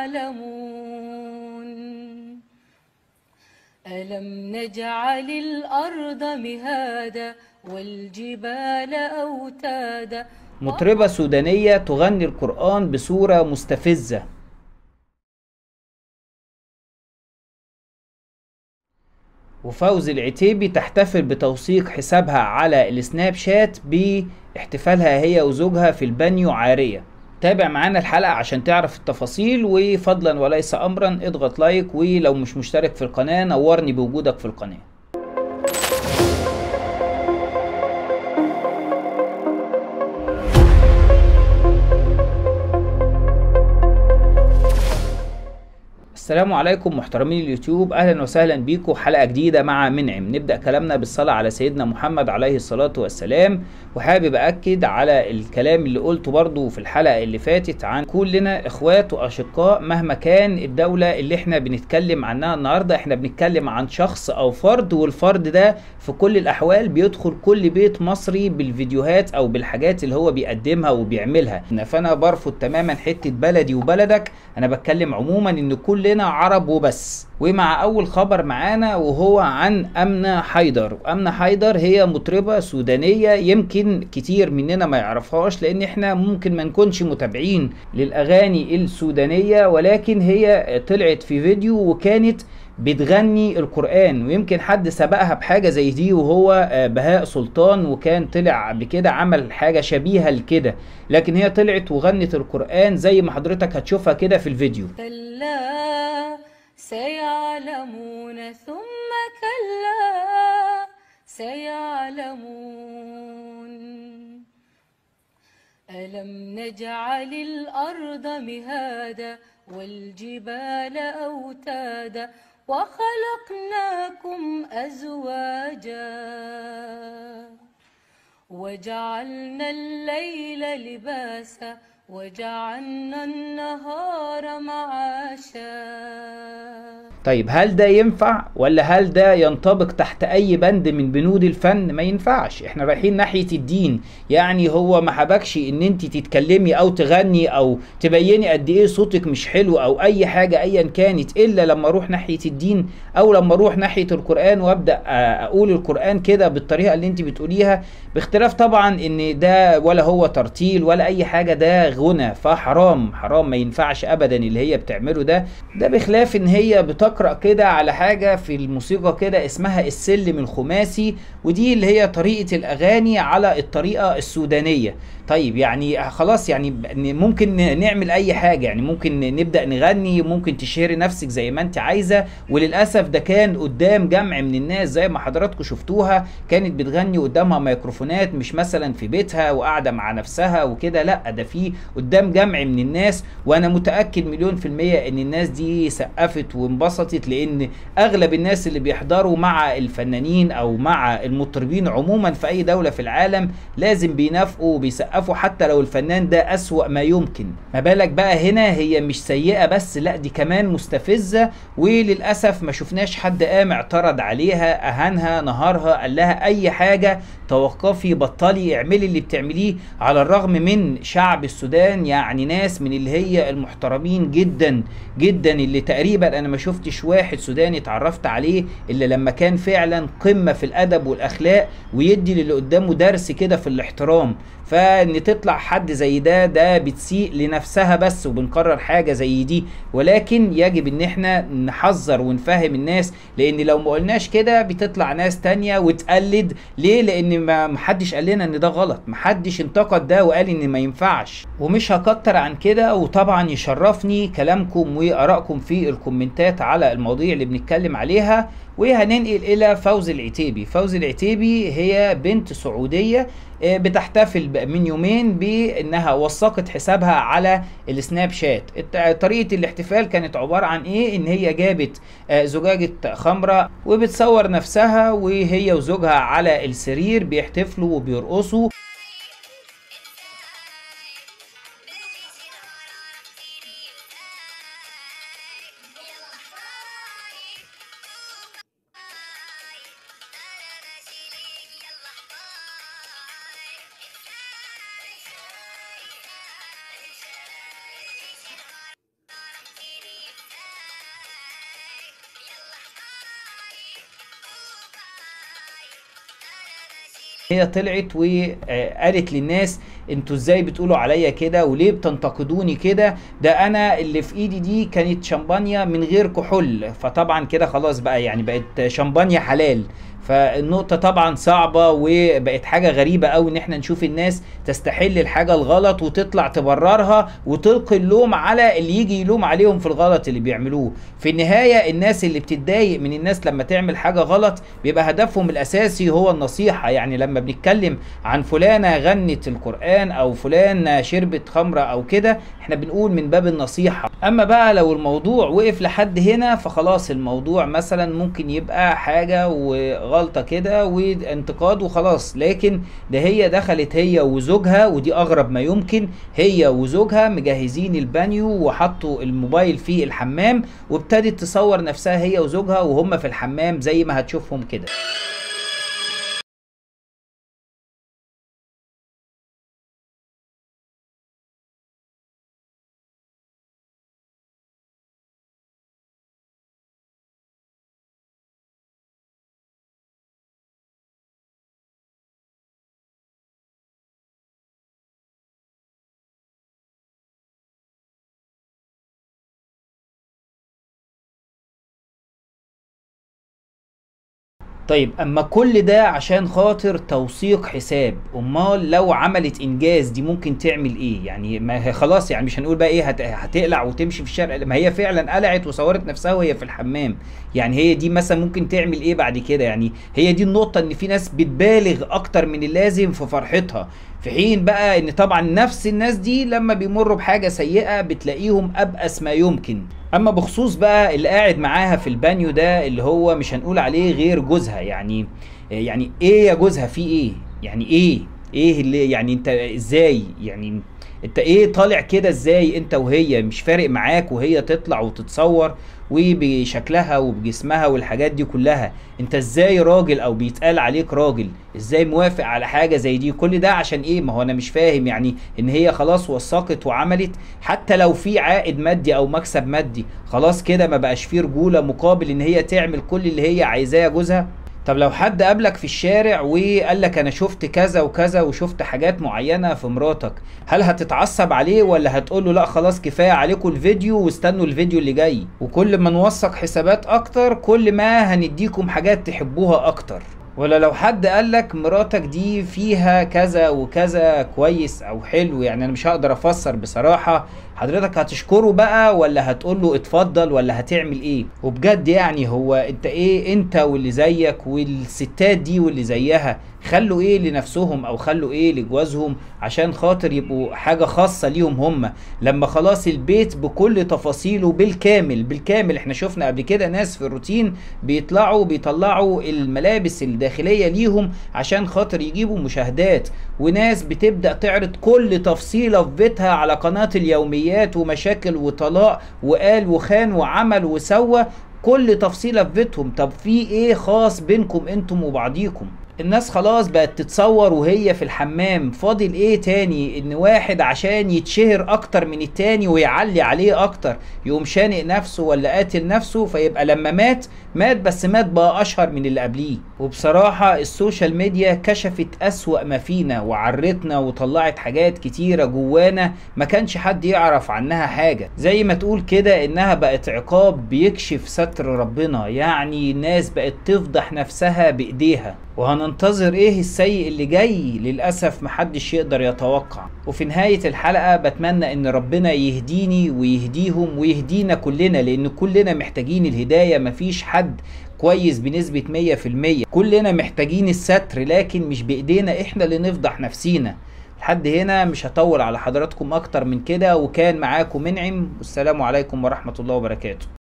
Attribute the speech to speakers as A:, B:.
A: سيعلمون ألم نجعل الأرض مهادا والجبال أوتادا
B: مطربة سودانية تغني القرآن بصورة مستفزة وفوز العتيبي تحتفل بتوثيق حسابها على السناب شات باحتفالها هي وزوجها في البانيو عارية تابع معانا الحلقة عشان تعرف التفاصيل وفضلا وليس أمرا اضغط لايك ولو مش مشترك في القناة نورني بوجودك في القناة السلام عليكم محترمين اليوتيوب اهلا وسهلا بيكم حلقه جديده مع منعم نبدا كلامنا بالصلاه على سيدنا محمد عليه الصلاه والسلام وحابب اكد على الكلام اللي قلته برضو في الحلقه اللي فاتت عن كلنا اخوات واشقاء مهما كان الدوله اللي احنا بنتكلم عنها النهارده احنا بنتكلم عن شخص او فرد والفرد ده في كل الاحوال بيدخل كل بيت مصري بالفيديوهات او بالحاجات اللي هو بيقدمها وبيعملها فانا برفض تماما حته بلدي وبلدك انا بتكلم عموما ان كلنا عرب وبس ومع اول خبر معانا وهو عن امنه حيدر امنه حيدر هي مطربه سودانيه يمكن كتير مننا ما يعرفهاش لان احنا ممكن ما نكونش متابعين للاغاني السودانيه ولكن هي طلعت في فيديو وكانت بتغني القرآن ويمكن حد سبقها بحاجة زي دي وهو بهاء سلطان وكان طلع قبل كده عمل حاجة شبيهة لكده لكن هي طلعت وغنت القرآن زي ما حضرتك هتشوفها كده في الفيديو
A: كلا سيعلمون ثم كلا سيعلمون ألم نجعل الأرض مهادا والجبال أوتادا وخلقناكم أزواجا وجعلنا الليل لباسا وجعلنا النهار معاشا
B: طيب هل ده ينفع ولا هل ده ينطبق تحت اي بند من بنود الفن ما ينفعش احنا رايحين ناحية الدين يعني هو ما حبكش ان انت تتكلمي او تغني او تبيني قد ايه صوتك مش حلو او اي حاجة ايا كانت الا لما اروح ناحية الدين او لما اروح ناحية القرآن وابدأ اقول القرآن كده بالطريقة اللي انت بتقوليها باختلاف طبعا ان ده ولا هو ترتيل ولا اي حاجة ده غنى فحرام حرام ما ينفعش ابدا اللي هي بتعمله ده ده بخلاف ان هي بتقرا كده على حاجه في الموسيقى كده اسمها السلم الخماسي ودي اللي هي طريقه الاغاني على الطريقه السودانيه طيب يعني خلاص يعني ممكن نعمل اي حاجه يعني ممكن نبدا نغني ممكن تشهري نفسك زي ما انت عايزه وللاسف ده كان قدام جمع من الناس زي ما حضراتكم شفتوها كانت بتغني قدامها ميكروفونات مش مثلا في بيتها وقاعده مع نفسها وكده لا ده في قدام جمع من الناس وانا متاكد مليون في الميه ان الناس دي سقفت وانبسطت لان اغلب الناس اللي بيحضروا مع الفنانين او مع المطربين عموما في اي دوله في العالم لازم بينافقوا وبيسقفوا حتى لو الفنان ده اسوا ما يمكن ما بالك بقى هنا هي مش سيئه بس لا دي كمان مستفزه وللاسف ما شفناش حد قام اعترض عليها اهانها نهارها قال لها اي حاجه توقفي بطلي اعملي اللي بتعمليه على الرغم من شعب السودان يعني ناس من اللي هي المحترمين جدا جدا اللي تقريبا انا ما شفتش واحد سوداني اتعرفت عليه الا لما كان فعلا قمه في الادب والاخلاق ويدي للي قدامه درس كده في الاحترام فان تطلع حد زي ده ده بتسيء لنفسها بس وبنكرر حاجه زي دي ولكن يجب ان احنا نحذر ونفهم الناس لان لو ما قلناش كده بتطلع ناس تانية وتقلد ليه لان ما محدش قال لنا ان ده غلط محدش انتقد ده وقال ان ما ينفعش ومش هكتر عن كده وطبعا يشرفني كلامكم وارائكم في الكومنتات على المواضيع اللي بنتكلم عليها وهننقل الى فوز العتيبي فوز العتيبي هي بنت سعوديه بتحتفل من يومين بانها وثقت حسابها على السناب شات طريقه الاحتفال كانت عباره عن ايه ان هي جابت زجاجه خمره وبتصور نفسها وهي وزوجها على السرير بيحتفلوا وبيرقصوا هي طلعت وقالت للناس انتوا ازاي بتقولوا عليا كده وليه بتنتقدوني كده ده انا اللي في ايدي دي كانت شمبانيا من غير كحول فطبعا كده خلاص بقى يعني بقت شمبانيا حلال فالنقطة طبعا صعبة وبقت حاجة غريبة قوي ان احنا نشوف الناس تستحل الحاجة الغلط وتطلع تبررها وتلقي اللوم على اللي يجي يلوم عليهم في الغلط اللي بيعملوه في النهاية الناس اللي بتتضايق من الناس لما تعمل حاجة غلط بيبقى هدفهم الاساسي هو النصيحة يعني لما بنتكلم عن فلانة غنت القرآن او فلان شربت خمرة او كده احنا بنقول من باب النصيحة اما بقى لو الموضوع وقف لحد هنا فخلاص الموضوع مثلا ممكن يبقى حاجة وغلطة كده وانتقاد وخلاص لكن ده هي دخلت هي وزوجها ودي اغرب ما يمكن هي وزوجها مجهزين البانيو وحطوا الموبايل في الحمام وابتدت تصور نفسها هي وزوجها وهم في الحمام زي ما هتشوفهم كده طيب اما كل ده عشان خاطر توثيق حساب امال لو عملت انجاز دي ممكن تعمل ايه يعني ما هي خلاص يعني مش هنقول بقى ايه هت... هتقلع وتمشي في الشارع ما هي فعلا قلعت وصورت نفسها وهي في الحمام يعني هي دي مثلا ممكن تعمل ايه بعد كده يعني هي دي النقطة ان في ناس بتبالغ اكتر من اللازم في فرحتها في حين بقى ان طبعا نفس الناس دي لما بيمروا بحاجة سيئة بتلاقيهم ابأس ما يمكن اما بخصوص بقى اللي قاعد معاها في البانيو ده اللي هو مش هنقول عليه غير جوزها يعني يعني ايه يا جوزها في ايه يعني ايه ايه اللي يعني انت ازاي يعني انت ايه طالع كده ازاي انت وهي مش فارق معاك وهي تطلع وتتصور وبشكلها وبجسمها والحاجات دي كلها انت ازاي راجل او بيتقال عليك راجل ازاي موافق على حاجه زي دي كل ده عشان ايه ما هو انا مش فاهم يعني ان هي خلاص وثقت وعملت حتى لو في عائد مادي او مكسب مادي خلاص كده ما بقاش فيه رجوله مقابل ان هي تعمل كل اللي هي عايزاه جوزها طب لو حد قابلك في الشارع وقال لك انا شفت كذا وكذا وشفت حاجات معينه في مراتك هل هتتعصب عليه ولا هتقول له لا خلاص كفايه عليكم الفيديو واستنوا الفيديو اللي جاي وكل ما نوثق حسابات اكتر كل ما هنديكم حاجات تحبوها اكتر ولا لو حد قال لك مراتك دي فيها كذا وكذا كويس او حلو يعني انا مش هقدر افسر بصراحه حضرتك هتشكره بقى ولا هتقول له اتفضل ولا هتعمل ايه وبجد يعني هو انت ايه انت واللي زيك والستات دي واللي زيها خلوا ايه لنفسهم او خلوا ايه لجوازهم عشان خاطر يبقوا حاجه خاصه ليهم هم لما خلاص البيت بكل تفاصيله بالكامل بالكامل احنا شفنا قبل كده ناس في الروتين بيطلعوا بيطلعوا الملابس الداخليه ليهم عشان خاطر يجيبوا مشاهدات وناس بتبدا تعرض كل تفصيله في بيتها على قناه اليوميات ومشاكل وطلاق وقال وخان وعمل وسوى كل تفصيله في بيتهم طب في ايه خاص بينكم انتم وبعضيكم الناس خلاص بقت تتصور وهي في الحمام فاضل ايه تاني ان واحد عشان يتشهر اكتر من التاني ويعلي عليه اكتر يقوم شانق نفسه ولا قاتل نفسه فيبقى لما مات مات بس مات بقى اشهر من اللي قبليه وبصراحة السوشيال ميديا كشفت اسوأ ما فينا وعرتنا وطلعت حاجات كتيرة جوانا ما كانش حد يعرف عنها حاجة زي ما تقول كده انها بقت عقاب بيكشف ستر ربنا يعني الناس بقت تفضح نفسها بايديها وهننتظر ايه السيء اللي جاي للأسف محدش يقدر يتوقع وفي نهاية الحلقة بتمنى ان ربنا يهديني ويهديهم ويهدينا كلنا لان كلنا محتاجين الهداية مفيش حد كويس بنسبة 100% كلنا محتاجين الستر لكن مش بايدينا احنا اللي نفضح نفسينا لحد هنا مش هطول على حضراتكم اكتر من كده وكان معاكم منعم والسلام عليكم ورحمة الله وبركاته